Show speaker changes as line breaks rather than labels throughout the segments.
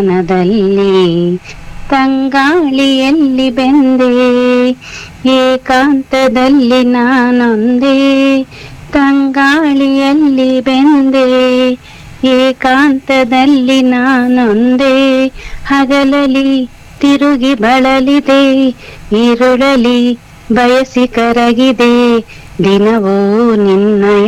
ಮನದಲ್ಲಿ ತಂಗಾಳಿಯಲ್ಲಿ ಬೆಂದೆ ಏಕಾಂತದಲ್ಲಿ ನಾನೊಂದೇ ತಂಗಾಳಿಯಲ್ಲಿ ಬೆಂದೆ ಏಕಾಂತದಲ್ಲಿ ನಾನೊಂದೇ ಹಗಲಲಿ ತಿರುಗಿ ಬಳಲಿದೆ ഇരുಳಲಿ ಬಯಸಿ ಕರಗಿದೆ ದಿನವೂ ನಿನ್ನಯ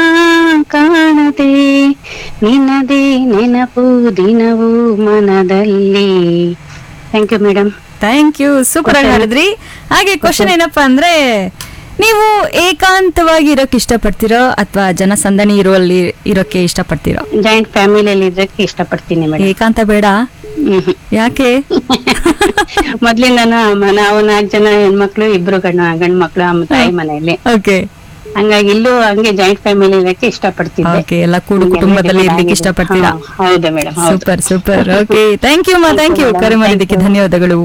ಕಾಣದೆ ನಿನ್ನದೇ ನೆನಪು ದಿನವೂ ಮನದಲ್ಲಿ thank you madam
thank you super ಆಗಿ ಹೇಳಿದ್ರಿ ಹಾಗೆ ಕ್ವಶನ್ ಏನಪ್ಪಾ ಅಂದ್ರೆ ನೀವು ಏಕಾಂತವಾಗಿ ಇರೋಕೆ ಇಷ್ಟಪಡ್ತೀರೋ ಅಥವಾ ಜನಸಂದಣಿ ಇರುವಲ್ಲಿ ಇರೋಕೆ ಇಷ್ಟಪಡ್ತೀರೋ
ಜಾಯಿಂಟ್ ಫ್ಯಾಮಿಲಿಯಲ್ಲಿ ಇದ್ದಕ್ಕೆ ಇಷ್ಟಪಡ್ತೀನಿ ಮೇಡಮ್
ಏಕಾಂತ ಬೇಡ ಯಾಕೆ
ಮೊದ್ಲಿಂದ ನಾವು ನಾಲ್ಕು ಜನ ಹೆಣ್ಮಕ್ಳು ಇಬ್ರು ಗಂಡ ಗಂಡ್ ಮಕ್ಳು ಅಮ್ಮ ತಾಯಿ ಮನೆಯಲ್ಲಿ
ಓಕೆ
ಹಂಗಾಗಿ ಇಲ್ಲೂ ಹಂಗೆ ಜಾಯಿಂಟ್ ಫ್ಯಾಮಿಲಿ ಇರಕ್ಕೆ ಇಷ್ಟಪಡ್ತಿದ್ದೆ
ಓಕೆ ಎಲ್ಲ ಕೂಡು ಕುಟುಂಬದಲ್ಲಿ ಇರ್ಲಿಕ್ಕೆ ಇಷ್ಟಪಡ್ತೀರಾ
ಹಾ, ಹೌದು ಮೇಡಮ್ ಹೌದು
super super okay thank you ಮಾ ಥ್ಯಾಂಕ್ ಯು ಕರೆ ಮಾಡಿದ್ದಕ್ಕೆ ಧನ್ಯವಾದಗಳು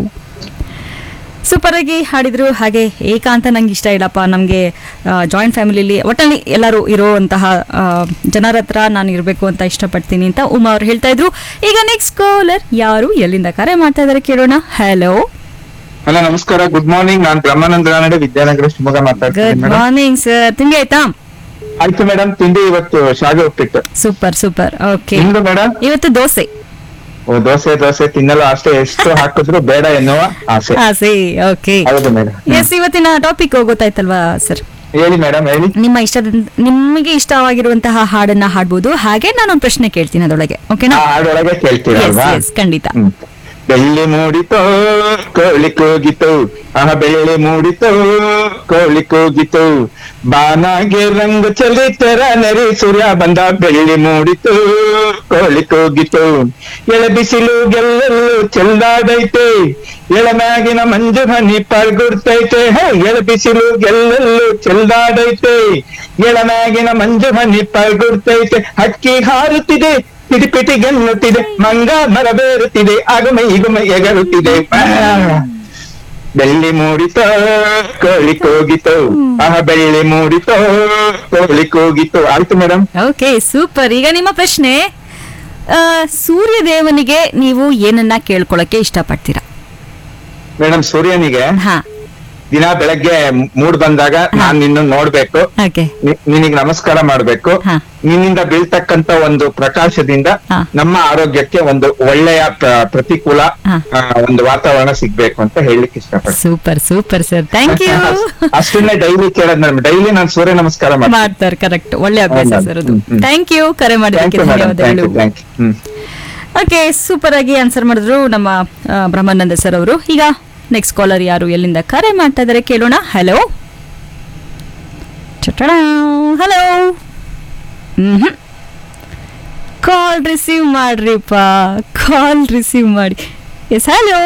ಸೂಪರ್ ಆಗಿ ಹಾಡಿದ್ರು ಹಾಗೆ ಏಕಾಂತ ನಂಗೆ ಇಷ್ಟ ಇಲ್ಲಪ್ಪ ನಮಗೆ ಜಾಯಿಂಟ್ ಫ್ಯಾಮಿಲಿಲಿ ಒಟ್ಟಲ್ಲಿ ಎಲ್ಲರೂ ಇರುವಂತಹ ಆ, ಜನರ ಹತ್ರ ನಾನು ಇರಬೇಕು ಅಂತ ಇಷ್ಟಪಡ್ತೀನಿ ಅಂತ ಉಮಾ ಅವ್ರು ಹೇಳ್ತಾ ಇದ್ರು ಈಗ ನೆಕ್ಸ್ಟ್ ಕಾಲರ್ ಯಾರು ಎಲ್ಲಿಂದ ಕರೆ ಮಾಡ್ತಾ ಇದಾರೆ ಕೇಳೋಣ ಹಲೋ
ಹಲೋ ನಮಸ್ಕಾರ ಗುಡ್ ಮಾರ್ನಿಂಗ್ ನಾನ್ ಬ್ರಹ್ಮಾನಂದ ರಾನಡೆ ವಿದ್ಯಾನಗರ ಶಿವಮೊಗ್ಗ ಮಾತಾಡ್ತೀನಿ
ಗುಡ್
ಮೇಡಮ್
ಮಾರ್ನಿಂಗ್ ಸರ್ ತಿಂಡಿ ಆಯ್ತಾ
ಆಯ್ತು ಮೇಡಮ್ ತಿಂಡಿ ಇವತ್ತು ಶಾವಿಗೆ ಉಪ್ಪಿಟ್ಟು
ಸೂಪರ್ ಸೂಪರ್ ಓಕೆ
ನಿಮ್ದು ಮೇಡಮ್
ಇವತ್ತು ದೋಸೆ
ಓ ದೋಸೆ ದೋಸೆ ತಿನ್ನಲು ಅಷ್ಟೇ ಎಷ್ಟು ಹಾಕಿದ್ರು ಬೇಡ ಎನ್ನುವ ಆಸೆ
ಆಸೆ ಓಕೆ
ಹೌದು ಮೇಡಮ್
ಎಸ್ ಇವತ್ತಿನ ಟಾಪಿಕ್ ಗೊತ್ತಾಯ್ತಲ್ವಾ ಸರ್
ಹೇಳಿ ಮೇಡಮ್ ಹೇಳಿ
ನಿಮ್ಮ ಇಷ್ಟದ ನಿಮಗೆ ಇಷ್ಟವಾಗಿರುವಂತಹ ಹಾಡನ್ನ ಹಾಡ್ಬೋದು ಹಾಗೆ ನಾನೊಂದು ಪ್ರಶ್ನೆ ಕೇಳ್ತೀನಿ ಅದರೊಳಗೆ ಓಕೆನಾ
ಆ ಹಾಡೊಳಗೆ ಕೇಳ್ತೀರಲ್ವಾ
Yes, yes, ಖಂಡಿತ
ಹ್ಮ್. ಬೆಳ್ಳಿ ಮೂಡಿತೋ ಕೋಳಿ ಕೂಗಿತು ಆಹ ಬೆಳ್ಳಿ ಮೂಡಿತೋ ಕೋಳಿ ಕೂಗಿತು ಬಾನಾಗೆ ರಂಗ ಚಲಿತರ ನರಿ ಸೂರ್ಯ ಬಂದ ಬೆಳ್ಳಿ ಮೂಡಿತು ಕೋಳಿ ಕೂಗಿತು ಎಳ ಬಿಸಿಲು ಗೆಲ್ಲಲು ಚೆಲ್ಲಾಡೈತೆ ಎಳಮ್ಯಾಗಿನ ಮಂಜು ಹನಿ ಪರ್ಗುಡ್ತೈತೆ ಹೇ ಎಳ ಬಿಸಿಲು ಗೆಲ್ಲಲು ಚೆಲ್ಲಾಡೈತೆ ಎಳಮ್ಯಾಗಿನ ಮಂಜು ಹನಿ ಪರ್ಗುಡ್ತೈತೆ ಹಕ್ಕಿ ಹಾರುತ್ತಿದೆ ಪಿಟಿ ಪಿಟಿ ಗೆನ್ನುತ್ತಿದೆ ಮಂಗ ಮರಬೇರುತ್ತಿದೆ ಆಗುಮ ಈಗುಮ ಎಗರುತ್ತಿದೆ ಆ. ಬೆಳ್ಳಿ ಮೂಡಿತೋ ಕೋಳಿ ಕೂಗಿತು ಆಹ ಬೆಳ್ಳಿ ಮೂಡಿತೋ ಕೋಳಿ ಕೂಗಿತು ಆಯ್ತು ಮೇಡಮ್
ಓಕೆ ಸೂಪರ್ ಈಗ ನಿಮ್ಮ ಪ್ರಶ್ನೆ ಆ, ಸೂರ್ಯ ದೇವನಿಗೆ ನೀವು ಏನನ್ನ ಕೇಳ್ಕೊಳಕ್ಕೆ ಇಷ್ಟಪಡ್ತೀರಾ
ಮೇಡಮ್ ಸೂರ್ಯನಿಗೆ
ಹಾ
ದಿನ ಬೆಳಗ್ಗೆ ಮೂಡ್ ಬಂದಾಗ ನಾನ್ ನಿನ್ನ ನೋಡ್ಬೇಕು
ಓಕೆ
ನಿ- ನಿನಗೆ ನಮಸ್ಕಾರ ಮಾಡ್ಬೇಕು
ಹಾ.
ನಿನ್ನಿಂದ ಬೀಳ್ತಕ್ಕಂತ ಒಂದು ಪ್ರಕಾಶದಿಂದ
ಹಾ.
ನಮ್ಮ ಆರೋಗ್ಯಕ್ಕೆ ಒಂದು ಒಳ್ಳೆಯ ಪ್ರ- ಪ್ರತಿಕೂಲ
ಹಾ.
ಆ, ಒಂದು ವಾತಾವರಣ ಸಿಗ್ಬೇಕು ಅಂತ ಹೇಳಲಿಕ್ಕೆ ಇಷ್ಟಪಡ್ತೀನಿ
super super sir thank you
ಅಷ್ಟನ್ನೇ ಡೈಲಿ ಕೇಳೋದ್ ಮೇಡಮ್ ಡೈಲಿ ನಾನು ಸೂರ್ಯ ನಮಸ್ಕಾರ ಮಾಡ್ತೀನಿ
ಮಾಡ್ತಾರೆ ಕರೆಕ್ಟ್ ಒಳ್ಳೆ ಅಭ್ಯಾಸ
ಹೌದಾ?
ಸರ್ ಅದು
ಹ್ಮ್, ಹ್ಮ್.
ಥ್ಯಾಂಕ್ ಯು ಕರೆ
ಥ್ಯಾಂಕ್
ಮಾಡಿದ್ದಕ್ಕೆ
ಯು ಮೇಡಮ್ ಥ್ಯಾಂಕ್ ಯು
ಧನ್ಯವಾದಗಳು
thank you hmm
okay super ಆಗಿ ಆನ್ಸರ್ ಮಾಡಿದ್ರು ನಮ್ಮ ಆ, ಬ್ರಹ್ಮಾನಂದ ಸರ್ ಅವರು ಈಗ ನೆಕ್ಸ್ಟ್ ಕಾಲರ್ ಯಾರು ಎಲ್ಲಿಂದ ಕರೆ ಮಾಡ್ತಾ ಇದಾರೆ ಕೇಳೋಣ hello hello hmm call receive ಮಾಡ್ರಿಪ್ಪ ಕಾಲ್ ರಿಸೀವ್ ಮಾಡಿ ಎಸ್ ಹಲೋ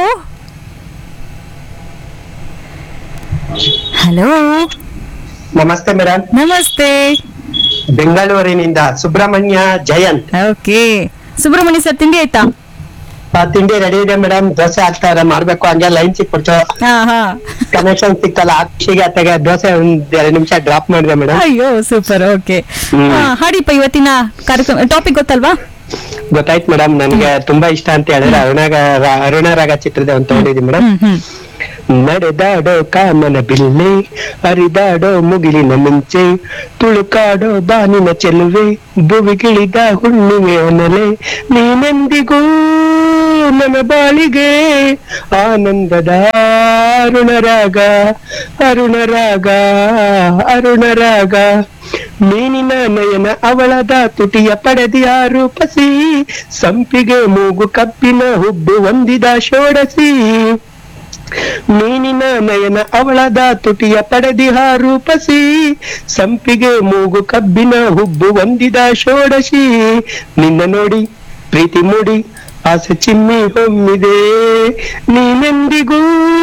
ಹಲೋ
ನಮಸ್ತೆ ಮೇಡಮ್
ನಮಸ್ತೆ
ಬೆಂಗಳೂರಿನಿಂದ ಸುಬ್ರಹ್ಮಣ್ಯ ಜಯಂತ್
ಓಕೆ ಸುಬ್ರಹ್ಮಣ್ಯ ಸರ್ ತಿಂಡಿ ಆಯ್ತಾ
ಆ, ತಿಂಡಿ ರೆಡಿ ಇದೆ ಮೇಡಮ್ ದೋಸೆ ಹಾಕ್ತಾರೆ ಮಾಡ್ಬೇಕು ಹಂಗೆ ಲೈನ್ ಸಿಕ್ಬಿಡ್ತು
ಹಾ ಹಾ
ಕನೆಕ್ಷನ್ ಸಿಕ್ತಲ್ಲ ಆ ಖುಷಿಗೆ ಅತ್ತಗೆ ದೋಸೆ ಒಂದ್ ಎರಡು ನಿಮಿಷ ಡ್ರಾಪ್ ಮಾಡಿದೆ ಮೇಡಮ್
ಅಯ್ಯೋ ಸೂಪರ್ ಓಕೆ
ಹ್ಮ್.
ಹಾಡಿಪ್ಪ ಇವತ್ತಿನ ಕಾರ್ಯಕ್ರಮ ಟಾಪಿಕ್ ಗೊತ್ತಲ್ವಾ
ಗೊತ್ತಾಯ್ತು ಮೇಡಮ್ ನನ್ಗೆ ತುಂಬಾ ಇಷ್ಟ ಅಂತ ಹೇಳಿದ್ರೆ ಅರುಣಾಗ ಅರುಣ ರಾಗ ಚಿತ್ರದ ಅಂತ ಹೇಳಿದೀನಿ ಮೇಡಮ್
ಹ್ಮ್ ಹ್ಮ್
ನಡೆದಾಡೋ ಕಾಮನ ಬಿಲ್ಲೆ ಹರಿದಾಡೋ ಮುಗಿಲಿನ ಮುಂಚೆ ತುಳುಕಾಡೋ ಬಾನಿನ ಚೆಲುವೆ ಭುವಿಗಿಳಿದ ಹುಣ್ಣಿಮೆ ಅನಲೆ ನೀನೆಂದಿಗೂ ನನ್ನ ಬಾಳಿಗೆ ಆನಂದದ ಅರುಣರಾಗ ಅರುಣರಾಗ ಅರುಣರಾಗ ಮೀನಿನ ನಯನ ಅವಳದ ತುಟಿಯ ಪಡೆದಿಯ ರೂಪಸಿ ಸಂಪಿಗೆ ಮೂಗು ಕಪ್ಪಿನ ಹುಬ್ಬು ಹೊಂದಿದ ಷೋಡಸಿ ಮೀನಿನ ನಯನ ಅವಳದ ತುಟಿಯ ಪಡೆದಿಹ ರೂಪಸಿ ಸಂಪಿಗೆ ಮೂಗು ಕಬ್ಬಿನ ಹುಬ್ಬು ಹೊಂದಿದ ಷೋಡಶಿ ನಿನ್ನ ನೋಡಿ ಪ್ರೀತಿ ಮೂಡಿ ಆಸೆ ಚಿಮ್ಮಿ ಹೊಮ್ಮಿದೆ ನೀನೆಂದಿಗೂ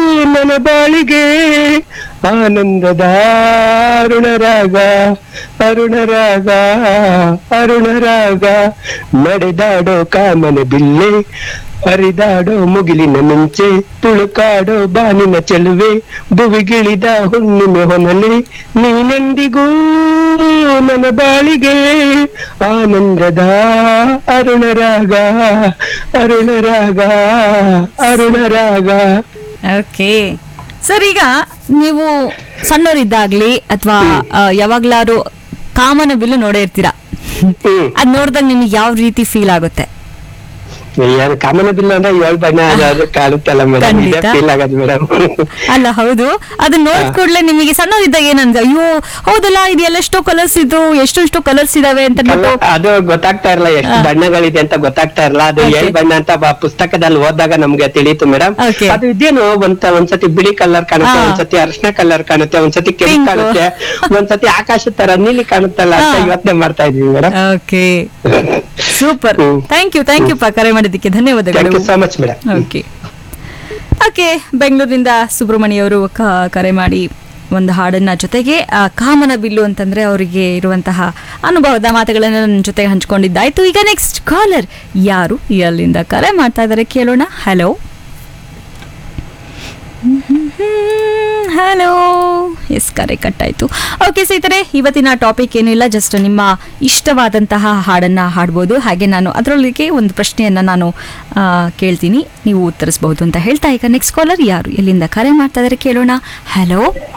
ನನ್ನ ಬಾಳಿಗೆ ಆನಂದದ ಅರುಣರಾಗ ಅರುಣರಾಗ ಅರುಣರಾಗ ನಡೆದಾಡೋ ಕಾಮನ ಬಿಲ್ಲೆ ಹರಿದಾಡೋ ಮುಗಿಲಿನ ಮಿಂಚೆ ತುಳುಕಾಡೋ ಬಾನಿನ ಚೆಲುವೆ ಭುವಿಗಿಳಿದ ಹುಣ್ಣಿಮೆ ಹೊನಲೆ ನೀನೆಂದಿಗೂ ನನ್ನ ಬಾಳಿಗೆ ಆನಂದದ ಅರುಣರಾಗ ಅರುಣರಾಗ ಅರುಣರಾಗ
ಓಕೆ ಸರ್ ಈಗ ನೀವು ಸಣ್ಣವರಿದ್ದಾಗ್ಲಿ ಅಥವಾ ಯಾವಾಗ್ಲಾರು ಕಾಮನ ಬಿಲ್ಲು ನೋಡೇ ಇರ್ತೀರಾ
ಹ್ಮ್
ಅದ್ ನೋಡಿದಾಗ ನಿಮ್ಗೆ ಯಾವ ರೀತಿ ಫೀಲ್ ಆಗುತ್ತೆ
ಯಾರು ಕಾಮನ ಬಿಲ್ಲ ಅಂದ್ರೆ ಏಳು ಬಣ್ಣ ಅದು ಅದು ಕಾಣುತ್ತಲ್ಲ ಮೇಡಮ್
ಖಂಡಿತ.
ಫೀಲ್ ಆಗೋದು ಮೇಡಮ್
ಅಲ್ಲ ಹೌದು ಅದನ್ನ ನೋಡಿದ ಕೂಡಲೇ ನಿಮಗೆ ಸಣ್ಣವರಿದ್ದಾಗ ಏನಂದ್ರೆ ಅಯ್ಯೋ ಹೌದಲ್ಲ ಇದು ಎಲ್ಲೆಷ್ಟೋ ಕಲರ್ಸ್ ಇದು ಎಷ್ಟೆಷ್ಟೋ ಕಲರ್ಸ್ ಇದಾವೆ ಅಂತ
ಅಲ್ಲ,
ಅಂದ್ಬಿಟ್ಟು
ಅದು ಗೊತ್ತಾಗ್ತಾ ಇರಲ್ಲ ಎಷ್ಟು
ಹಾ.
ಬಣ್ಣಗಳಿದೆ ಅಂತ ಗೊತ್ತಾಗ್ತಾ ಇರಲ್ಲ ಅದು
Okay.
ಏಳ್ ಬಣ್ಣ ಅಂತ ಬ- ಪುಸ್ತಕದಲ್ಲಿ ಓದಿದಾಗ ನಮ್ಗೆ ತಿಳಿಯಿತು ಮೇಡಮ್
Okay.
ಅದು ಇದೇನು ಒಂದ್ ಒಂದ್ಸತಿ ಬಿಳಿ ಕಲರ್ ಕಾಣುತ್ತೆ
ಹಾ.
ಒಂದ್ಸತಿ ಅರ್ಶನ ಕಲರ್ ಕಾಣುತ್ತೆ ಒಂದ್ಸತಿ ಕೆಂಪು
Pink.
ಕಾಣುತ್ತೆ ಒಂದ್ಸತಿ ಆಕಾಶ ತರ ನೀಲಿ ಕಾಣುತ್ತಲ್ಲ ಅಂತ
ಹಾ.
ಯೋಚನೆ ಮಾಡ್ತಾ ಇದೀವಿ madam
okay super
hmm.
Thank you thank you ಪಾ ಕರೆ ಮಾಡಿದ್ದಕ್ಕೆ
ಥ್ಯಾಂಕ್
ಧನ್ಯವಾದಗಳು
you so much madam
okay okay ಬೆಂಗಳೂರಿನಿಂದ ಸುಬ್ರಹ್ಮಣ್ಯವರು ಕ- ಕರೆ ಮಾಡಿ ಒಂದು ಹಾಡನ್ನ ಜೊತೆಗೆ ಆ, ಕಾಮನ ಬಿಲ್ಲು ಅಂತಂದ್ರೆ ಅವರಿಗೆ ಇರುವಂತಹ ಅನುಭವದ ಮಾತುಗಳನ್ನು ನನ್ನ ಜೊತೆ ಹಂಚ್ಕೊಂಡಿದ್ದಾಯ್ತು ಈಗ ನೆಕ್ಸ್ಟ್ ಕಾಲರ್ ಯಾರು ಎಲ್ಲಿಂದ ಕರೆ ಮಾಡ್ತಾ ಇದ್ದಾರೆ ಕೇಳೋಣ ಹಲೋ ಹಲೋ ಎಸ್ ಕರೆ ಕಟ್ಟಾಯ್ತು ಓಕೆ ಸ್ನೇಹಿತರೆ ಇವತ್ತಿನ ಟಾಪಿಕ್ ಏನಿಲ್ಲ ಜಸ್ಟ್ ನಿಮ್ಮ ಇಷ್ಟವಾದಂತಹ ಹಾಡನ್ನ ಹಾಡ್ಬೋದು ಹಾಗೆ ನಾನು ಅದರೊಳಗೆ ಒಂದು ಪ್ರಶ್ನೆಯನ್ನ ನಾನು ಆ, ಕೇಳ್ತೀನಿ ನೀವು ಉತ್ತರಿಸಬಹುದು ಅಂತ ಹೇಳ್ತಾ ಈಗ ನೆಕ್ಸ್ಟ್ ಕಾಲರ್ ಯಾರು ಎಲ್ಲಿಂದ ಕರೆ ಮಾಡ್ತಾ ಇದ್ದಾರೆ ಕೇಳೋಣ ಹಲೋ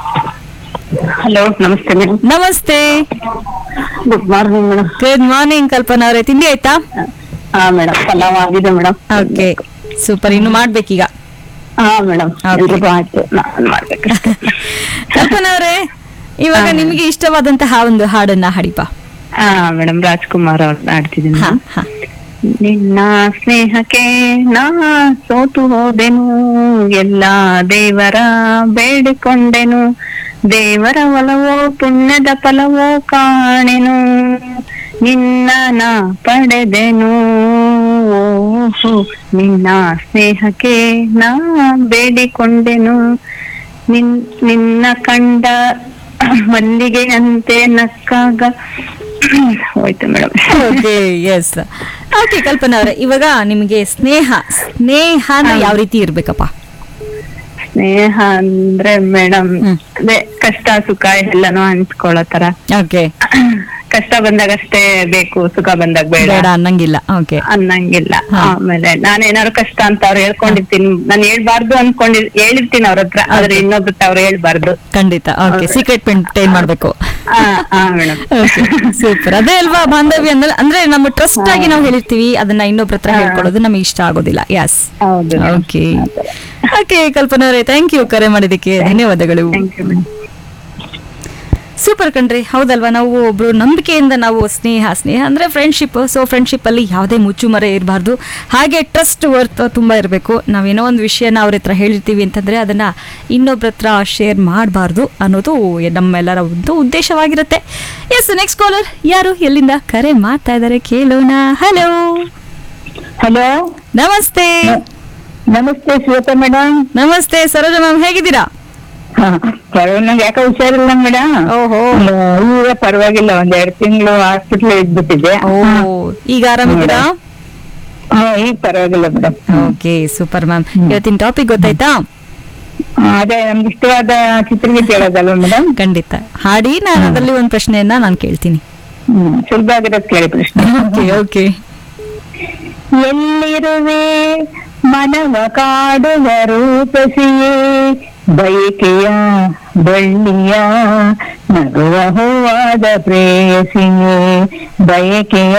ಹಲೋ ನಮಸ್ತೆ ಮೇಡಮ್
ನಮಸ್ತೆ
good morning madam
good morning Kalpana ಅವರೇ ತಿಂಡಿ ಆಯ್ತಾ
ಹಾ ಮೇಡಮ್ ಪಲಾವ್ ಆಗಿದೆ ಮೇಡಮ್
ಓಕೆ ಸೂಪರ್ ಇನ್ನು ಮಾಡ್ಬೇಕೀಗ
ಹಾ ಮೇಡಮ್
Okay.
ಎಲ್ರಿಗೂ ಆಯ್ತು ನಾನ್ ಮಾಡ್ಬೇಕು
ಕಲ್ಪನಾ ಅವರೇ ಇವಾಗ ನಿಮಗೆ ಇಷ್ಟವಾದಂತಹ ಒಂದು ಹಾಡನ್ನ ಹಾಡಿಪ
ಹಾ ಮೇಡಮ್ ರಾಜ್ಕುಮಾರ್ ಅವ್ರನ್ನ ಆಡ್ತಿದ್ದೀನಿ
ಹಾ
madam.
ಹಾ
ನಿನ್ನ ಸ್ನೇಹಕ್ಕೆ ನಾ ಸೋತು ಹೋದೆನು ಎಲ್ಲ ದೇವರ ಬೇಡಿಕೊಂಡೆನು ದೇವರ ಒಲವೋ ಪುಣ್ಯದ ಫಲವೋ ಕಾಣೆನು ನಿನ್ನ ನಾ ಪಡೆದೆನು ಓಹೋ ನಿನ್ನ ಸ್ನೇಹಕ್ಕೆ ನಾ ಬೇಡಿಕೊಂಡೆನು ನಿನ್ ನಿನ್ನ ಕಂಡ ಮಲ್ಲಿಗೆಯಂತೆ ನಕ್ಕಾಗ ಹೋಯ್ತು madam
okay yes okay Kalpana ಅವರೇ ಇವಾಗ ನಿಮಗೆ ಸ್ನೇಹ ಸ್ನೇಹ ಅಂದ್ರೆ ಯಾವ ರೀತಿ ಇರ್ಬೇಕಪ್ಪ
ಸ್ನೇಹ ಅಂದ್ರೆ ಮೇಡಮ್
ಹ್ಮ್.
ಅದೇ ಕಷ್ಟ ಸುಖ ಎಲ್ಲಾನು ಹಂಚ್ಕೊಳ್ಳೋ ತರ
ಓಕೆ
ಕಷ್ಟ ಬಂದಾಗ ಅಷ್ಟೇ ಬೇಕು ಸುಖ ಬಂದಾಗ ಬೇಡ
ಬೇಡ ಅನ್ನಂಗಿಲ್ಲ ಓಕೆ
ಅನ್ನಂಗಿಲ್ಲ
ಹಾ.
ಆಮೇಲೆ ನಾನೇನಾದ್ರು ಕಷ್ಟ ಅಂತ ಅವ್ರು ಹೇಳ್ಕೊಂಡಿರ್ತೀನಿ ನಾನು ಹೇಳ್ಬಾರ್ದು ಅನ್ಕೊಂಡಿ ಹೇಳಿರ್ತೀನಿ ಅವ್ರ ಹತ್ರ ಆದ್ರೆ ಇನ್ನೊಬ್ರ ಹತ್ರ ಅವ್ರು ಹೇಳ್ಬಾರ್ದು
ಖಂಡಿತ ಓಕೆ
ಹೌದು.
ಸೀಕ್ರೆಟ್ ಮೇಂಟೈನ್ ಮಾಡ್ಬೇಕು
ಹಾ ಹಾ ಮೇಡಮ್
ಸೂಪರ್ ಅದೇ ಅಲ್ವಾ ಬಾಂಧವ್ಯ ಅಂದ್ರೆ ಅಂದ್ರೆ ನಮ್ಮ ಟ್ರಸ್ಟ್ ಆಗಿ ನಾವು ಹೇಳಿರ್ತೀವಿ ಅದನ್ನ ಇನ್ನೊಬ್ರ ಹತ್ರ
ಹಾ.
ಹೇಳ್ಕೊಳ್ಳೋದು ನಮಗೆ ಇಷ್ಟ ಆಗೋದಿಲ್ಲ ಎಸ್
ಹೌದು
ಓಕೆ ಓಕೆ ಕಲ್ಪನಾ ಅವರೇ ಥ್ಯಾಂಕ್ ಯು ಕರೆ ಮಾಡಿದ್ದಕ್ಕೆ ಧನ್ಯವಾದಗಳು
ಥ್ಯಾಂಕ್ ಯು ಮೇಡಮ್
ಸೂಪರ್ ಕಣ್ರಿ ಹೌದಲ್ವಾ ನಾವು ಒಬ್ರು ನಂಬಿಕೆಯಿಂದ ನಾವು ಸ್ನೇಹ ಸ್ನೇಹ ಅಂದ್ರೆ ಫ್ರೆಂಡ್ಶಿಪ್ ಸೊ ಫ್ರೆಂಡ್ಶಿಪ್ ಅಲ್ಲಿ ಯಾವುದೇ ಮುಚ್ಚುಮರೆ ಇರಬಾರ್ದು ಹಾಗೆ ಟ್ರಸ್ಟ್ ವರ್ತ್ ತುಂಬಾ ಇರಬೇಕು ನಾವೇನೋ ಒಂದು ವಿಷಯನ ಅವ್ರ ಹತ್ರ ಹೇಳಿರ್ತೀವಿ ಅಂತಂದ್ರೆ ಅದನ್ನ ಇನ್ನೊಬ್ರ ಹತ್ರ ಶೇರ್ ಮಾಡಬಾರ್ದು ಅನ್ನೋದು ನಮ್ಮೆಲ್ಲರ ಒಂದು ಉದ್ದೇಶವಾಗಿರುತ್ತೆ ಎಸ್ ನೆಕ್ಸ್ಟ್ ಕಾಲರ್ ಯಾರು ಎಲ್ಲಿಂದ ಕರೆ ಮಾಡ್ತಾ ಇದ್ದಾರೆ ಕೇಳೋಣ ಹಲೋ
ಹಲೋ
ನಮಸ್ತೆ
ನಮಸ್ತೆ ಶ್ವೇತಾ ಮೇಡಮ್
ನಮಸ್ತೆ ಸರೋಜ ಮ್ಯಾಮ್ ಹೇಗಿದ್ದೀರಾ
ನಂಗೆ ಯಾಕೆ ಹುಷಾರಿಲ್ಲ ಮೇಡಮ್
ಓಹೋ
ಈಗ ಪರವಾಗಿಲ್ಲ ಒಂದ್ ಎರಡ್ ತಿಂಗಳು ಹಾಸ್ಪಿಟ್ಲ್ ಇದ್ಬಿಟ್ಟಿದೆ
ಓ ಈಗ ಆರಾಮಿದ್ದೀರಾ
ಹಾ, ಈಗ ಪರವಾಗಿಲ್ಲ ಮೇಡಮ್
ಓಕೆ ಸೂಪರ್ ಮ್ಯಾಮ್ ಇವತ್ತಿನ ಟಾಪಿಕ್ ಗೊತ್ತಾಯ್ತಾ
ಅದೇ ನಮ್ಗೆ ಇಷ್ಟವಾದ ಚಿತ್ರಗೀತೆ ಹೇಳೋದಲ್ವ ಮೇಡಮ್
ಖಂಡಿತ ಹಾಡಿ ನಾನು ಅದರಲ್ಲಿ ಒಂದು ಪ್ರಶ್ನೆಯನ್ನ ನಾನು ಕೇಳ್ತೀನಿ
ಹ್ಮ್ ಸುಲಭ ಆಗಿರೋದ್ ಕೇಳಿ ಪ್ರಶ್ನೆ
ಓಕೆ ಓಕೆ
ಎಲ್ಲಿರುವೆ ಮನವ ಕಾಡುವ ರೂಪಸಿಯೇ ಬಯಕೆಯ ಬಳ್ಳಿಯ ನಗುವ ಹೂವಾದ ಪ್ರೇಯಸಿಯೇ ಬಯಕೆಯ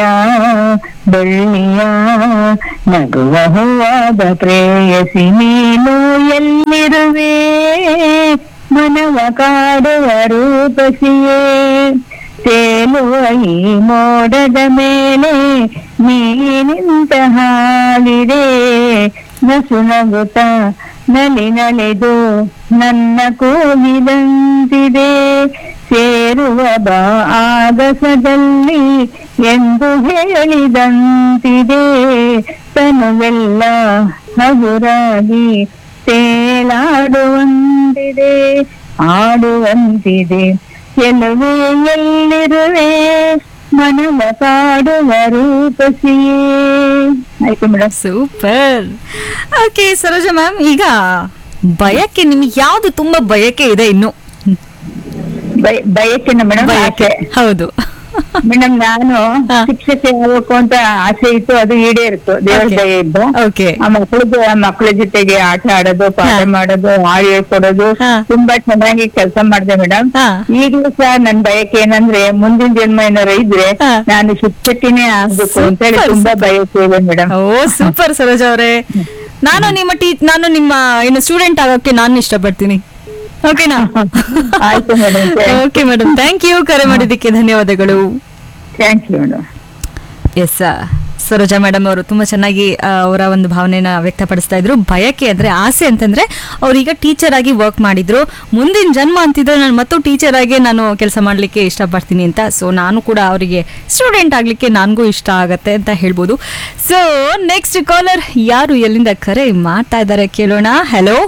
ಬಳ್ಳಿಯ ನಗುವ ಹೂವಾದ ಪ್ರೇಯಸಿ ನೀನು ಎಲ್ಲಿರುವೆ ಮನವ ಕಾಡುವ ರೂಪಸಿಯೇ ತೇಲುವ ಈ ಮೋಡದ ಮೇಲೆ ನೀನಿಂತ ಹಾಲಿದೆ ನಸು ನಗುತ್ತ ನಲಿ ನಲಿದು ನನ್ನ ಕೂಗಿದಂತಿದೆ ಸೇರುವ ಬಾ ಆಗಸದಲ್ಲಿ ಎಂದು ಹೇಳಿದಂತಿದೆ ತನುವೆಲ್ಲ ಹಗುರಾಗಿ ತೇಲಾಡುವಂತಿದೆ ಮಾತಾಡುವಂತಿದೆ ಆಡುವಂತಿದೆ ಎಲ್ಲವೇ ಎಲ್ಲಿರುವೆ ಮನವ ಕಾಡುವ ರೂಪಸಿಯೇ ಆಯ್ತು madam
super okay Saroja ma'am ಈಗ ಬಯಕೆ ನಿಮ್ಗೆ ಯಾವ್ದು ತುಂಬಾ ಬಯಕೆ ಇದೆ ಇನ್ನು
ಬಯಕೆನ ಮೇಡಮ್
ಬಯಕೆ
ಆಸೆ
ಹೌದು
ಮೇಡಮ್ ನಾನು
ಹಾ.
ಶಿಕ್ಷಕಿ ಆಗ್ಬೇಕು ಅಂತ ಆಸೆ ಇತ್ತು ಅದು ಈಡೇರಿತ್ತು ದೇವ್ರ
Okay.
ದಯೆ ಇದ್ದು
ಓಕೆ
ಆ ಮಕ್ಕಳಿಗೆ ಮಕ್ಕಳ ಜೊತೆಗೆ ಆಟ ಆಡೋದು ಪಾಠ
ಹಾ.
ಮಾಡೋದು ಹಾಡು ಹೇಳ್ಕೊಡೋದು
ಹಾ.
ತುಂಬಾ ಚೆನ್ನಾಗಿ ಕೆಲಸ ಮಾಡಿದೆ ಮೇಡಮ್
ಹಾ.
ಈಗಲೂ ಸಹ ನನ್ ಬಯಕೆ ಏನಂದ್ರೆ ಮುಂದಿನ ಜನ್ಮ ಏನಾರ ಇದ್ರೆ
ಹಾ.
ನಾನು ಶಿಕ್ಷಕಿನೇ ಆಗ್ಬೇಕು ಅಂತ ಹೇಳಿ
Super,
ತುಂಬಾ ಬಯಕೆ ಇದೆ ಮೇಡಮ್
ಓ ಸೂಪರ್ ಸರೋಜ ಅವರೇ ನಾನು ನಿಮ್ಮ ಟೀ ನಾನು ನಿಮ್ಮ ಇನ್ನು ಸ್ಟೂಡೆಂಟ್ ಆಗೋಕೆ ನಾನು ಇಷ್ಟಪಡ್ತೀನಿ ಓಕೆನಾ
ಆಯ್ತು madam
okay madam thank you ಕರೆ ಮಾಡಿದ್ದಕ್ಕೆ ಧನ್ಯವಾದಗಳು
thank you madam
yes Saroja madam ಅವರು ತುಂಬಾ ಚೆನ್ನಾಗಿ ಆ, ಅವರ ಒಂದು ಭಾವನೆನ ವ್ಯಕ್ತಪಡಿಸ್ತಾ ಇದ್ರು ಬಯಕೆ ಅಂದ್ರೆ ಆಸೆ ಅಂತಂದ್ರೆ ಅವ್ರೀಗ ಟೀಚರ್ ಆಗಿ ವರ್ಕ್ ಮಾಡಿದ್ರು ಮುಂದಿನ ಜನ್ಮ ಅಂತಿದ್ರೆ ನಾನು ಮತ್ತು ಟೀಚರ್ ಆಗಿ ನಾನು ಕೆಲಸ ಮಾಡ್ಲಿಕ್ಕೆ ಇಷ್ಟಪಡ್ತೀನಿ ಅಂತ ಸೊ ನಾನು ಕೂಡ ಅವರಿಗೆ ಸ್ಟೂಡೆಂಟ್ ಆಗ್ಲಿಕ್ಕೆ ನನಗೂ ಇಷ್ಟ ಆಗತ್ತೆ ಅಂತ ಹೇಳ್ಬೋದು ಸೊ ನೆಕ್ಸ್ಟ್ ಕಾಲರ್ ಯಾರು ಎಲ್ಲಿಂದ ಕರೆ ಮಾಡ್ತಾ ಇದ್ದಾರೆ ಕೇಳೋಣ hello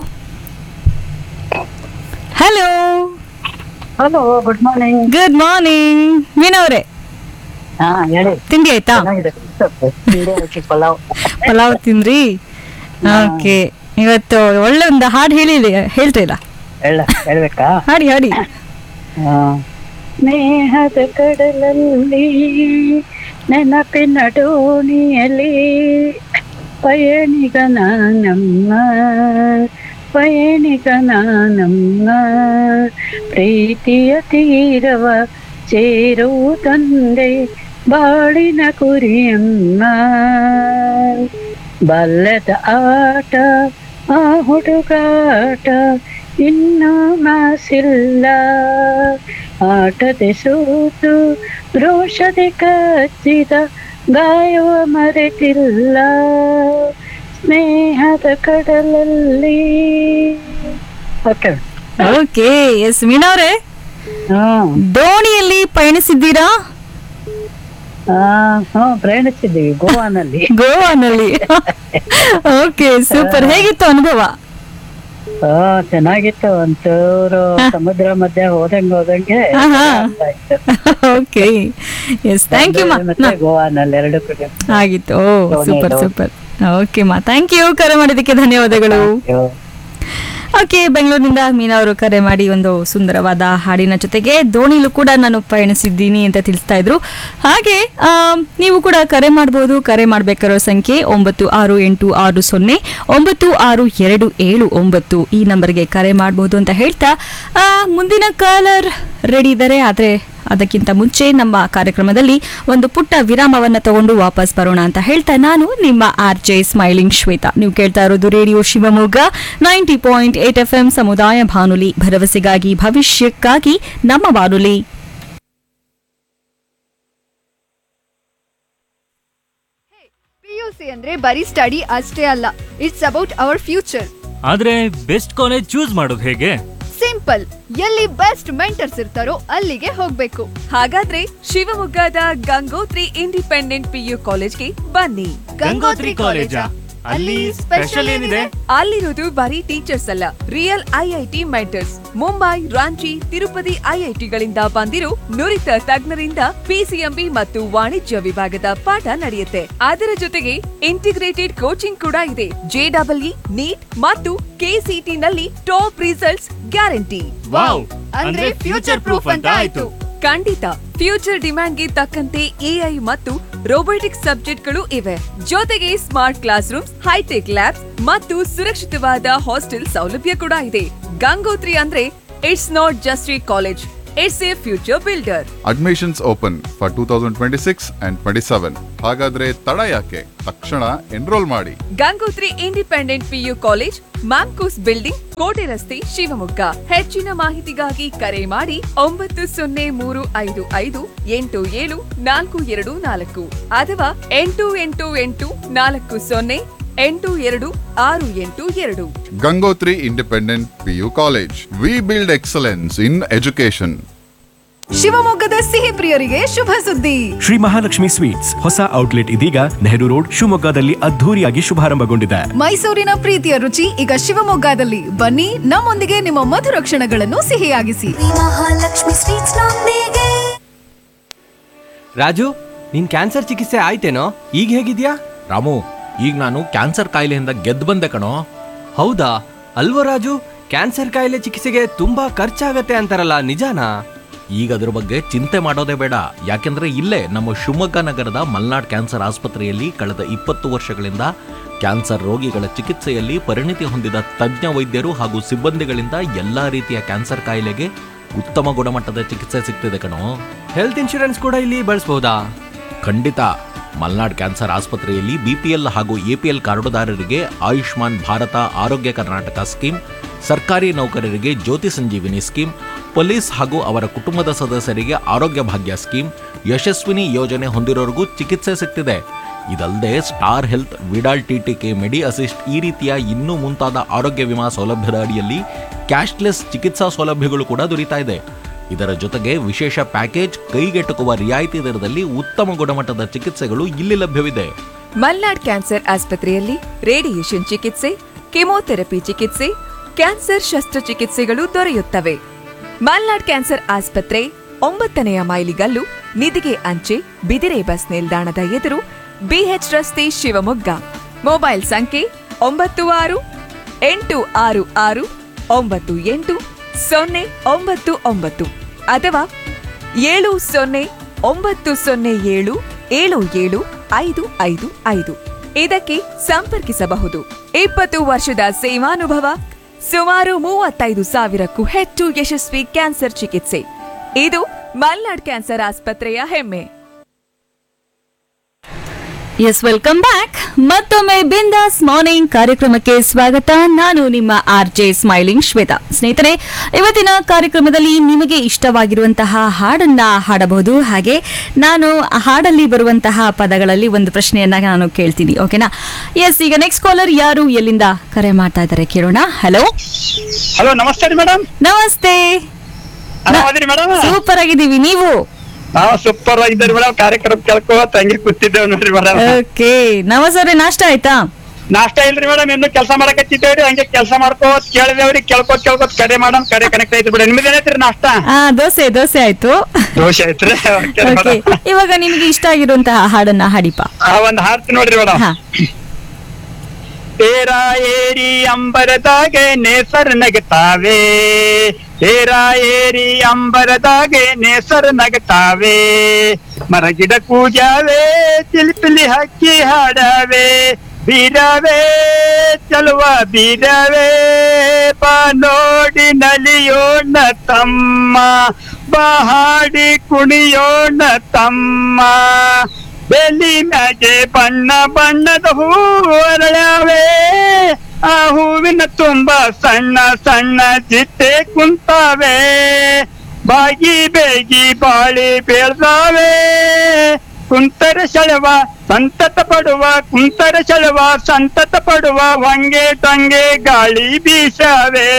hello
hello good morning
good morning ಮೀನವ್ರೆ
ಹಾ ಹೇಳಿ
ತಿಂಡಿ ಆಯ್ತಾ
ಚೆನ್ನಾಗಿದೆ ಪಲಾವ್
ಪಲಾವ್ ತಿಂದ್ರಿ ಓಕೆ ಇವತ್ತು ಒಳ್ಳೆ ಒಂದು ಹಾಡು ಹೇಳಿ ಹೇಳ್ತೀರಾ
ಹೇಳ ಹೇಳ್ಬೇಕಾ
ಹಾಡಿ ಹಾಡಿ
ಸ್ನೇಹದ ಕಡಲಲ್ಲಿ ನೆನಪಿನ ಡೋಣಿಯಲ್ಲಿ ಪಯಣಿಗನ ನಮ್ಮ ಪಯಣಿಗನ ನಮ್ಮ ಪ್ರೀತಿಯ ತೀರವ ಸೇರು ತಂದೆ ಬಾಳಿನ ಕುರಿಯಮ್ಮ ಬಲ್ಲದ ಆಟ ಆ ಹುಡುಗಾಟ ಇನ್ನೂ ಮಾಸಿಲ್ಲ ಆಟದೆ ಸೋತು ರೋಷದೆ ಕಚ್ಚಿದ ಗಾಯವ ಮರೆತಿಲ್ಲ ಸ್ನೇಹದ ಕಡಲಲ್ಲಿ ಓಕೆ
ಓಕೆ ಎಸ್ ಮೀನವ್ರೆ
ಹ್ಮ್
ದೋಣಿಯಲ್ಲಿ ಪಯಣಿಸಿದ್ದೀರಾ
ಹ್ಮ್ ಪ್ರಯಾಣಿಸಿದ್ದೀವಿ ಗೋವಾನಲ್ಲಿ
ಗೋವಾನಲ್ಲಿ ಓಕೆ ಸೂಪರ್ ಹೇಗಿತ್ತು ಅನುಭವ
ಆ ಚೆನ್ನಾಗಿತ್ತು ಒಂಚೂರು
ಹಾ.
ಸಮುದ್ರ ಮಧ್ಯೆ ಹೋದಂಗೆ ಹೋದಂಗೆ
ಆಹಾ.
ಆಗ್ತಾ ಇತ್ತು.
ಓಕೆ ಎಸ್ ಥ್ಯಾಂಕ್ ಯು
ಮತ್ತೆ
ಮಾ
ಗೋವಾನಲ್ಲಿ ಎರಡು ಕಡೆ
ಆಗಿತ್ತು ಓ
ದೋಣಿ
ಸೂಪರ್
ದೋಣಿ.
ಸೂಪರ್ ಓಕೆ ಮಾ ಥ್ಯಾಂಕ್ ಯು ಕರೆ ಮಾಡಿದ್ದಕ್ಕೆ ಧನ್ಯವಾದಗಳು ಓಕೆ ಬೆಂಗಳೂರಿನಿಂದ ಮೀನಾ ಅವರು ಕರೆ ಮಾಡಿ ಒಂದು ಸುಂದರವಾದ ಹಾಡಿನ ಜೊತೆಗೆ ದೋಣಿಲೂ ಕೂಡ ನಾನು ಪಯಣಿಸಿದ್ದೀನಿ ಅಂತ ತಿಳಿಸ್ತಾ ಇದ್ರು ಹಾಗೆ ಆಮ್, ನೀವು ಕೂಡ ಕರೆ ಮಾಡಬಹುದು ಕರೆ ಮಾಡಬೇಕಾರೋ ಸಂಖ್ಯೆ ಒಂಬತ್ತು ಆರು ಎಂಟು ಆರು ಸೊನ್ನೆ ಒಂಬತ್ತು ಆರು ಎರಡು ಏಳು ಒಂಬತ್ತು ಈ ನಂಬರ್ಗೆ ಕರೆ ಮಾಡಬಹುದು ಅಂತ ಹೇಳ್ತಾ ಆ, ಮುಂದಿನ ಕಾಲರ್ ರೆಡಿ ಇದ್ದಾರೆ ಆದರೆ ಅದಕ್ಕಿಂತ ಮುಂಚೆ ನಮ್ಮ ಕಾರ್ಯಕ್ರಮದಲ್ಲಿ ಒಂದು ಪುಟ್ಟ ವಿರಾಮವನ್ನ ತಗೊಂಡು ವಾಪಸ್ ಬರೋಣ ಅಂತ ಹೇಳ್ತಾ ನಾನು ನಿಮ್ಮ ಆರ್ ಜೆ ಸ್ಮೈಲಿಂಗ್ ಶ್ವೇತಾ ನೀವು ಕೇಳ್ತಾ ಇರೋದು radio Shivamogga ninety point eight F M ಸಮುದಾಯ ಬಾನುಲಿ ಭರವಸೆಗಾಗಿ ಭವಿಷ್ಯಕ್ಕಾಗಿ ನಮ್ಮ ಬಾನುಲಿ
ಪಿಯುಸಿ ಅಂದ್ರೆ ಬರೀ ಸ್ಟಡಿ ಅಷ್ಟೇ ಅಲ್ಲ ಇಟ್ಸ್ ಅಬೌಟ್ ಅವರ್ ಫ್ಯೂಚರ್
ಆದ್ರೆ ಬೆಸ್ಟ್ ಕಾಲೇಜ್ ಚೂಸ್ ಮಾಡೋದು ಹೇಗೆ
ಸಿಂಪಲ್ ಎಲ್ಲಿ ಬೆಸ್ಟ್ ಮೆಂಟರ್ಸ್ ಇರ್ತಾರೋ ಅಲ್ಲಿಗೆ ಹೋಗ್ಬೇಕು
ಹಾಗಾದ್ರೆ ಶಿವಮೊಗ್ಗದ ಗಂಗೋತ್ರಿ ಇಂಡಿಪೆಂಡೆಂಟ್ ಪಿಯು ಕಾಲೇಜ್ಗೆ ಬನ್ನಿ
ಗಂಗೋತ್ರಿ ಕಾಲೇಜಾ? ಅಲ್ಲಿ ಸ್ಪೆಷಲ್ ಏನಿದೆ?
ಅಲ್ಲಿರೋದು ಬರೀ ಟೀಚರ್ಸ್ ಅಲ್ಲ real IIT mentors Mumbai Ranchi Tirupati ಐಐಟಿಗಳಿಂದ ಬಂದಿರೋ ನುರಿತ ತಜ್ಞರಿಂದ ಪಿಸಿಎಂಬಿ ಮತ್ತು ವಾಣಿಜ್ಯ ವಿಭಾಗದ ಪಾಠ ನಡೆಯುತ್ತೆ ಅದರ ಜೊತೆಗೆ ಇಂಟಿಗ್ರೇಟೆಡ್ ಕೋಚಿಂಗ್ ಕೂಡ ಇದೆ ಜೆಡಬ್ಲ್ಇ ನೀಟ್ ಮತ್ತು ಕೆಸಿಟಿ ನಲ್ಲಿ ಟಾಪ್ ರಿಸಲ್ಟ್ಸ್ ಗ್ಯಾರಂಟಿ
ವಾವ್
ಅಂದ್ರೆ ಫ್ಯೂಚರ್ ಪ್ರೂಫ್ ಅಂತ ಆಯ್ತು
ಖಂಡಿತ ಫ್ಯೂಚರ್ ಡಿಮ್ಯಾಂಡ್ಗೆ ತಕ್ಕಂತೆ ಎಐ ಮತ್ತು ರೋಬೋಟಿಕ್ಸ್ ಸಬ್ಜೆಕ್ಟ್ಗಳು ಇವೆ ಜೊತೆಗೆ smart classrooms hitech labs ಮತ್ತು ಸುರಕ್ಷಿತವಾದ ಹಾಸ್ಟೆಲ್ ಸೌಲಭ್ಯ ಕೂಡ ಇದೆ ಗಂಗೋತ್ರಿ ಅಂದ್ರೆ it's not just a college it's a future builder
admissions open for two thousand twenty six and twenty seven ಹಾಗಾದ್ರೆ ತಡ ಯಾಕೆ ತಕ್ಷಣ ಎನ್ರೋಲ್ ಮಾಡಿ
Gangotri independent PU college MAMCOS building ಕೋಟೆ ರಸ್ತೆ ಶಿವಮೊಗ್ಗ ಹೆಚ್ಚಿನ ಮಾಹಿತಿಗಾಗಿ ಕರೆ ಮಾಡಿ ಒಂಬತ್ತು ಸೊನ್ನೆ ಮೂರು ಐದು ಐದು ಎಂಟು ಏಳು ನಾಲ್ಕು ಎರಡು ನಾಲ್ಕು ಅಥವಾ ಎಂಟು ಎಂಟು ಎಂಟು ನಾಲ್ಕು ಸೊನ್ನೆ ಎಂಟು ಎರಡು ಆರು ಎಂಟು ಎರಡು
Gangotri independent PU college we build excellence in education
ಶಿವಮೊಗ್ಗದ ಸಿಹಿ ಪ್ರಿಯರಿಗೆ ಶುಭ ಸುದ್ದಿ
ಶ್ರೀ ಮಹಾಲಕ್ಷ್ಮಿ ಸ್ವೀಟ್ಸ್ ಹೊಸ ಔಟ್ಲೆಟ್ ಇದೀಗ ನೆಹರು ರೋಡ್ ಶಿವಮೊಗ್ಗದಲ್ಲಿ ಅದ್ಧೂರಿಯಾಗಿ ಶುಭಾರಂಭಗೊಂಡಿದೆ
ಮೈಸೂರಿನ ಪ್ರೀತಿಯ ರುಚಿ ಈಗ ಶಿವಮೊಗ್ಗದಲ್ಲಿ ಬನ್ನಿ ನಮ್ಮೊಂದಿಗೆ ನಿಮ್ಮ ಮಧುರ ಕ್ಷಣಗಳನ್ನು ಸಿಹಿಯಾಗಿಸಿ
ಮಹಾಲಕ್ಷ್ಮಿ ಸ್ವೀಟ್ಸ್ ನೊಂದಿಗೆ
ರಾಜು ನಿನ್ ಕ್ಯಾನ್ಸರ್ ಚಿಕಿತ್ಸೆ ಆಯ್ತೇನೋ ಈಗ ಹೇಗಿದ್ಯಾ
ರಾಮು ಈಗ ನಾನು ಕ್ಯಾನ್ಸರ್ ಕಾಯಿಲೆಯಿಂದ ಗೆದ್ದು ಬಂದೆ ಕಣೋ
ಹೌದಾ ಅಲ್ವೋ ರಾಜು ಕ್ಯಾನ್ಸರ್ ಕಾಯಿಲೆ ಚಿಕಿತ್ಸೆಗೆ ತುಂಬಾ ಖರ್ಚಾಗತ್ತೆ ಅಂತಾರಲ್ಲ ನಿಜಾನಾ
ಈಗ ಅದ್ರ ಬಗ್ಗೆ ಚಿಂತೆ ಮಾಡೋದೇ ಬೇಡ ಯಾಕೆಂದ್ರೆ ಇಲ್ಲೇ ನಮ್ಮ ಶಿವಮೊಗ್ಗ ನಗರದ ಮಲ್ನಾಡ್ ಕ್ಯಾನ್ಸರ್ ಆಸ್ಪತ್ರೆಯಲ್ಲಿ ಕಳೆದ ಇಪ್ಪತ್ತು ವರ್ಷಗಳಿಂದ ಕ್ಯಾನ್ಸರ್ ರೋಗಿಗಳ ಚಿಕಿತ್ಸೆಯಲ್ಲಿ ಪರಿಣಿತಿ ಹೊಂದಿದ ತಜ್ಞ ವೈದ್ಯರು ಹಾಗೂ ಸಿಬ್ಬಂದಿಗಳಿಂದ ಎಲ್ಲಾ ರೀತಿಯ ಕ್ಯಾನ್ಸರ್ ಕಾಯಿಲೆಗೆ ಉತ್ತಮ ಗುಣಮಟ್ಟದ ಚಿಕಿತ್ಸೆ ಸಿಗ್ತಿದೆ ಕಣೋ
ಹೆಲ್ತ್ ಇನ್ಶೂರೆನ್ಸ್ ಕೂಡ ಇಲ್ಲಿ ಬಳಸಬಹುದಾ
ಖಂಡಿತ ಮಲ್ನಾಡ್ ಕ್ಯಾನ್ಸರ್ ಆಸ್ಪತ್ರೆಯಲ್ಲಿ ಬಿಪಿಎಲ್ ಹಾಗೂ ಎಪಿಎಲ್ ಕಾರ್ಡುದಾರರಿಗೆ ಆಯುಷ್ಮಾನ್ ಭಾರತ ಆರೋಗ್ಯ ಕರ್ನಾಟಕ ಸ್ಕೀಮ್ ಸರ್ಕಾರಿ ನೌಕರರಿಗೆ ಜ್ಯೋತಿ ಸಂಜೀವಿನಿ ಸ್ಕೀಮ್ ಪೊಲೀಸ್ ಹಾಗೂ ಅವರ ಕುಟುಂಬದ ಸದಸ್ಯರಿಗೆ ಆರೋಗ್ಯ ಭಾಗ್ಯ ಸ್ಕೀಮ್ ಯಶಸ್ವಿನಿ ಯೋಜನೆ ಹೊಂದಿರೋರಿಗೂ ಚಿಕಿತ್ಸೆ ಸಿಗ್ತಿದೆ ಇದಲ್ಲದೆ star health Vidal TTK medi assist ಈ ರೀತಿಯ ಇನ್ನೂ ಮುಂತಾದ ಆರೋಗ್ಯ ವಿಮಾ ಸೌಲಭ್ಯದ ಅಡಿಯಲ್ಲಿ ಕ್ಯಾಶ್ಲೆಸ್ ಚಿಕಿತ್ಸಾ ಸೌಲಭ್ಯಗಳು ಕೂಡ ದೊರೀತಾ ಇದೆ ಇದರ ಜೊತೆಗೆ ವಿಶೇಷ ಪ್ಯಾಕೇಜ್ ಕೈಗೆಟುಕುವ ರಿಯಾಯಿತಿ ದರದಲ್ಲಿ ಉತ್ತಮ ಗುಣಮಟ್ಟದ ಚಿಕಿತ್ಸೆಗಳು ಇಲ್ಲಿ ಲಭ್ಯವಿದೆ
ಮಲ್ನಾಡ್ ಕ್ಯಾನ್ಸರ್ ಆಸ್ಪತ್ರೆಯಲ್ಲಿ ರೇಡಿಯೇಷನ್ ಚಿಕಿತ್ಸೆ ಕೆಮೊಥೆರಪಿ ಚಿಕಿತ್ಸೆ ಕ್ಯಾನ್ಸರ್ ಶಸ್ತ್ರಚಿಕಿತ್ಸೆಗಳು ದೊರೆಯುತ್ತವೆ ಮಲ್ನಾಡ್ ಕ್ಯಾನ್ಸರ್ ಆಸ್ಪತ್ರೆ ಒಂಬತ್ತನೆಯ ಮೈಲಿಗಲ್ಲು ನಿಧಿಗೆ ಅಂಚೆ ಬಿದಿರೆ ಬಸ್ ನಿಲ್ದಾಣದ ಎದುರು ಬಿಎಚ್ ರಸ್ತೆ ಶಿವಮೊಗ್ಗ ಮೊಬೈಲ್ ಸಂಖ್ಯೆ ಒಂಬತ್ತು ಆರು ಎಂಟು ಆರು ಆರು ಒಂಬತ್ತು ಎಂಟು ಸೊನ್ನೆ ಒಂಬತ್ತು ಒಂಬತ್ತು ಅಥವಾ ಏಳು ಸೊನ್ನೆ ಒಂಬತ್ತು ಸೊನ್ನೆ ಏಳು ಏಳು ಏಳು ಐದು ಐದು ಐದು ಇದಕ್ಕೆ ಸಂಪರ್ಕಿಸಬಹುದು ಇಪ್ಪತ್ತು ವರ್ಷದ ಸೇವಾನುಭವ ಸುಮಾರು ಮೂವತ್ತೈದು ಸಾವಿರಕ್ಕೂ ಹೆಚ್ಚು ಯಶಸ್ವಿ ಕ್ಯಾನ್ಸರ್ ಚಿಕಿತ್ಸೆ ಇದು ಮಲ್ನಾಡ್ ಕ್ಯಾನ್ಸರ್ ಆಸ್ಪತ್ರೆಯ ಹೆಮ್ಮೆ
ಎಸ್ ವೆಲ್ಕಮ್ ಬ್ಯಾಕ್ ಮತ್ತೊಮ್ಮೆ ಬಿಂದಾಸ್ ಮಾರ್ನಿಂಗ್ ಕಾರ್ಯಕ್ರಮಕ್ಕೆ ಸ್ವಾಗತ ನಾನು ನಿಮ್ಮ ಆರ್ ಜೆ ಸ್ಮೈಲಿಂಗ್ ಶ್ವೇತಾ ಸ್ನೇಹಿತರೆ ಇವತ್ತಿನ ಕಾರ್ಯಕ್ರಮದಲ್ಲಿ ನಿಮಗೆ ಇಷ್ಟವಾಗಿರುವಂತಹ ಹಾಡನ್ನ ಹಾಡಬಹುದು ಹಾಗೆ ನಾನು ಆ ಹಾಡಲ್ಲಿ ಬರುವಂತಹ ಪದಗಳಲ್ಲಿ ಒಂದು ಪ್ರಶ್ನೆಯನ್ನ ನಾನು ಕೇಳ್ತೀನಿ ಓಕೆನಾ ಎಸ್ ಈಗ ನೆಕ್ಸ್ಟ್ ಕಾಲರ್ ಯಾರು ಎಲ್ಲಿಂದ ಕರೆ ಮಾಡ್ತಾ ಇದ್ದಾರೆ ಕೇಳೋಣ ಹಲೋ
ಹಲೋ ನಮಸ್ತೆ ಮೇಡಮ್
ನಮಸ್ತೆ
ಆರಾಮದಿರಿ ಮೇಡಮ್
ಸೂಪರ್ ಆಗಿದ್ದೀವಿ ನೀವು
ನಾವು ಸೂಪರ್ ಆಗಿದ್ದೀರಿ ಮೇಡಮ್ ಕಾರ್ಯಕ್ರಮ ಕೇಳ್ಕೋತ ಹಂಗೆ ಕೂತಿದ್ದೇವೆ ನೋಡ್ರಿ ಮೇಡಮ್
ಓಕೆ ನಮಸ್ತೆ ನಾಷ್ಟ ಆಯ್ತಾ
ನಾಷ್ಟ ಇಲ್ರಿ ಮೇಡಮ್ ಇನ್ನು ಕೆಲಸ ಮಾಡಕತ್ತಿದ್ದೇವ್ರಿ ಹಂಗೆ ಕೆಲಸ ಮಾಡ್ಕೋತ ಕೇಳಿದೇವ್ರಿ ಕೇಳ್ಕೋತ ಕೇಳ್ಕೋತ ಕರೆ ಮಾಡಮ್ ಕರೆ ಕನೆಕ್ಟ್ ಐತ್ರಿ ಬಿಡ ನಿಮ್ದು ಏನೈತ್ರಿ ನಾಷ್ಟ
ಆ ದೋಸೆ ದೋಸೆ ಆಯ್ತು
ದೋಷ ಐತ್ರಿ Okay
ಓಕೆ
madam.
ಇವಾಗ ನಿಮಗೆ ಇಷ್ಟ ಆಗಿರುವಂತಹ ಹಾಡನ್ನ ಹಾಡಿಪ
ಆ ಒಂದ್ ಹಾಡ್ತೀನಿ ನೋಡ್ರಿ ಮೇಡಮ್ ಏರ ಏರಿ ಅಂಬರದಾಗೆ ನೇಸರ್ ನಗತಾವೆ ಏರ ಏರಿ ಅಂಬರದಾಗೆ ನೇಸರ್ ನಗತಾವೆ ಮರಗಿಡ ಕೂಜಾವೆ ಚಿಲಿಪಿಲಿ ಹಕ್ಕಿ ಹಾಡಾವೆ ಬೀರವೇ ಚಲುವ ಬೀರವೇ ಬಾ ನೋಡಿ ನಲಿಯೋಣ ತಮ್ಮ ಬಹಾಡಿ ಕುಣಿಯೋಣ ತಮ್ಮ ಬೆಲಿ ಮ್ಯಾಗೆ ಬಣ್ಣ ಬಣ್ಣದ ಹೂ ಅರಳಾವೆ ಆ ಹೂವಿನ ತುಂಬ ಸಣ್ಣ ಸಣ್ಣ ಚಿಟ್ಟೆ ಕುಂತಾವೆ ಬಾಗಿ ಬೇಗಿ ಬಾಳಿ ಬೆಳ್ದಾವೆ ಕುಂತರ ಸೆಳವ ಸಂತತ ಪಡುವ ಕುಂತರ ಸೆಳವ ಸಂತತ ಪಡುವ ವಂಗೆ ಟಂಗೆ ಗಾಳಿ ಬೀಸವೆ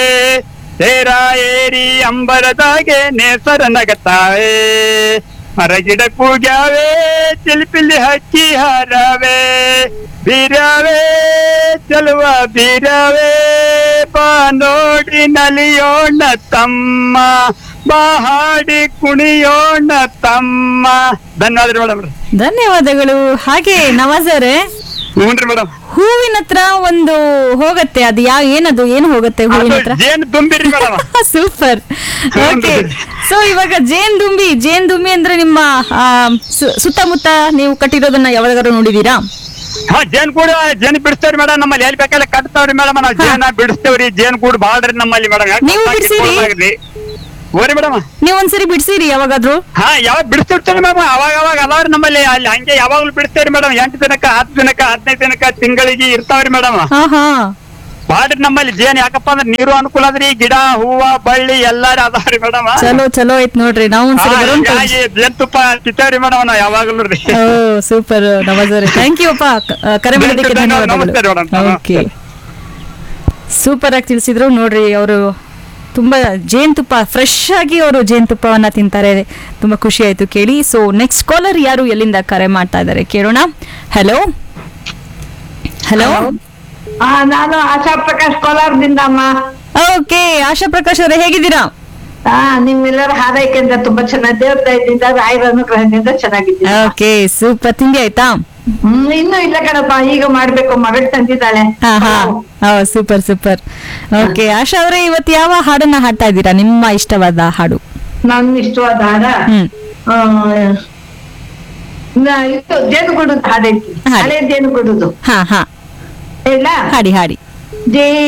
ತೇರ ಏರಿ ಅಂಬರದಾಗೆ ನೇಸರ ನಗತಾವೆ ಮರಗಿಡ ಕೂಗ್ಯಾವೆ ಚಿಲಿಪಿಲಿ ಹಕ್ಕಿ ಹಾರವೆ ಬೀರವೆ ಚಲುವ ಬೀರವೆ ಬಾ ನೋಡಿ ನಲಿಯೋಣ ತಮ್ಮ ಬಾ ಹಾಡಿ ಕುಣಿಯೋಣ ತಮ್ಮ ಧನ್ಯವಾದ ಮೇಡಮ್
ಧನ್ಯವಾದಗಳು ಹಾಗೆ ನವಾಜರೇ
ಹ್ಞೂನ್ರಿ ಮೇಡಮ್
ಹೂವಿನ ಹತ್ರ ಒಂದು ಹೋಗತ್ತೆ ಅದು ಯಾವ ಏನದು ಏನು ಹೋಗುತ್ತೆ ಹೂವಿನ ಹತ್ರ
ಜೇನು ತುಂಬಿರಿ ಮೇಡಮ್
ಸೂಪರ್ ಓಕೆ ಸೊ ಇವಾಗ ಜೇನ್ ದುಂಬಿ ಜೇನ್ ದುಂಬಿ ಅಂದ್ರೆ ನಿಮ್ಮ ಆ, ಸು- ಸುತ್ತಮುತ್ತ ನೀವು ಕಟ್ಟಿರೋದನ್ನ ಯಾವಾಗಾದ್ರೂ ನೋಡಿದೀರಾ
ಹಾ ಜೇನ್ ಕೂಡ ಜೇನ್ ಬಿಡಿಸ್ತೇವ್ರಿ ಮೇಡಮ್ ನಮ್ಮಲ್ಲಿ ಎಲ್ಲಿ ಬೇಕಲ್ಲ ಕಟ್ತಾವ್ರಿ ಮೇಡಮ್ ನಾವು ಜೇನ ಬಿಡಿಸ್ತೇವ್ರಿ ಜೇನ್ ಕೂಡ ಬಾಳ್ರಿ ನಮ್ಮಲ್ಲಿ ಮೇಡಮ್
ನೀವು ಬಿಡ್ಸಿರಿ?
ಓರಿ ಮೇಡಮ್
ನೀವ್ ಒಂದ್ಸರಿ ಬಿಡ್ಸಿರಿ ಯಾವಾಗಾದ್ರೂ
ಹಾ ಯಾವಾಗ ಬಿಡಿಸ್ತಿರ್ತೀವಿ ಮೇಡಮ್ ಅವಾಗ ಅವಾಗ ಅದಾವ್ರಿ ನಮ್ಮಲ್ಲಿ ಅಲ್ಲಿ ಹಂಗೆ ಯಾವಾಗ್ಲೂ ಬಿಡಿಸ್ತೇವ್ರಿ ಮೇಡಮ್ ಎಂಟು ದಿನಕ್ಕ ಹತ್ತು ದಿನಕ್ಕ ಹದಿನೈದು ದಿನಕ್ಕ ತಿಂಗಳಿಗೆ ಇರ್ತಾವ್ರಿ ಮೇಡಮ್
ಹಾ ಹಾ
ಬಾಳ್ರಿ ನಮ್ಮಲ್ಲಿ ಜೇನ್ ಯಾಕಪ್ಪ ಅಂದ್ರೆ ನೀರು ಅನುಕೂಲ ಅದ್ರಿ ಗಿಡ ಹೂವ ಬಳ್ಳಿ ಎಲ್ಲಾರು ಅದಾವ್ರಿ ಮೇಡಮ್
ಚಲೋ ಚಲೋ ಐತ್ ನೋಡ್ರಿ ನಾವು ಒಂದ್ಸರಿ ಬರೋಣ
ಜೇನ್ ತುಪ್ಪ ತಿಂತೇವ್ರಿ ಮೇಡಮ್ ನಾವು ಯಾವಾಗ್ಲೂ ರೀ
ಓ ಸೂಪರ್ ನವಾಜರೇ ಥ್ಯಾಂಕ್ ಯು ಅಪ್ಪ ಕ- ಆ, ಕರೆ ಮಾಡೋದಕ್ಕೆ
ನಮಸ್ತೆ
ಧನ್ಯವಾದಗಳು
ಮೇಡಮ್.
ಓಕೆ ಸೂಪರ್ ಆಗಿ ತಿಳಿಸಿದ್ರು ನೋಡ್ರಿ ಅವರು ತುಂಬಾ ಜೇನುತುಪ್ಪ ಫ್ರೆಶ್ ಆಗಿ ಅವರು ಜೇನುತುಪ್ಪವನ್ನ ತಿಂತಾರೆ ತುಂಬಾ ಖುಷಿ ಆಯ್ತು ಕೇಳಿ ಸೊ ನೆಕ್ಸ್ಟ್ ಕಾಲರ್ ಯಾರು ಎಲ್ಲಿಂದ ಕರೆ ಮಾಡ್ತಾ ಇದ್ದಾರೆ ಕೇಳೋಣ ಹಲೋ ಹಲೋ
ಆ, ನಾನು ಆಶಾ ಪ್ರಕಾಶ್ ಕೋಲಾರದಿಂದ ಅಮ್ಮ
ಓಕೆ ಆಶಾ ಪ್ರಕಾಶ್ ಅವರೇ ಹೇಗಿದ್ದೀರಾ
ಆ ನಿಮ್ಮೆಲ್ಲರ ಹಾರೈಕೆಯಿಂದ ತುಂಬಾ ಚೆನ್ನಾಗಿ ದೇವ್ರ ದಯದಿಂದ ರಾಯರ ಅನುಗ್ರಹದಿಂದ ಚೆನ್ನಾಗಿದ್ದೀನಿ
ಓಕೆ ಸೂಪರ್ ತಿಂಡಿ ಆಯ್ತಾ
ಹ್ಮ್ ಇನ್ನೂ ಇಲ್ಲ ಕಣಪ್ಪ ಈಗ ಮಾಡ್ಬೇಕು ಮಗಳು ತಂದಿದ್ದಾಳೆ
ಹಾ ಹಾ ಸೂಪರ್ ಸೂಪರ್ ಓಕೆ ಆಶಾ ಅವರೇ ಇವತ್ತು ಯಾವ ಹಾಡನ್ನ ಹಾಡ್ತಾ ಇದ್ದೀರಾ ನಿಮ್ಮ ಇಷ್ಟವಾದ ಹಾಡು
ನನ್ ಇಷ್ಟವಾದ ಹಾಡ
ಹ್ಮ್
ಆ, ನ- ಇದು ಜೇನುಗೂಡು ಹಾಡೈತಿ ಹಳೆ ಜೇನುಗೂಡುದು
ಹಾ ಹಾ
ಹೇಳ
ಹಾಡಿ ಹಾಡಿ
ಜೇ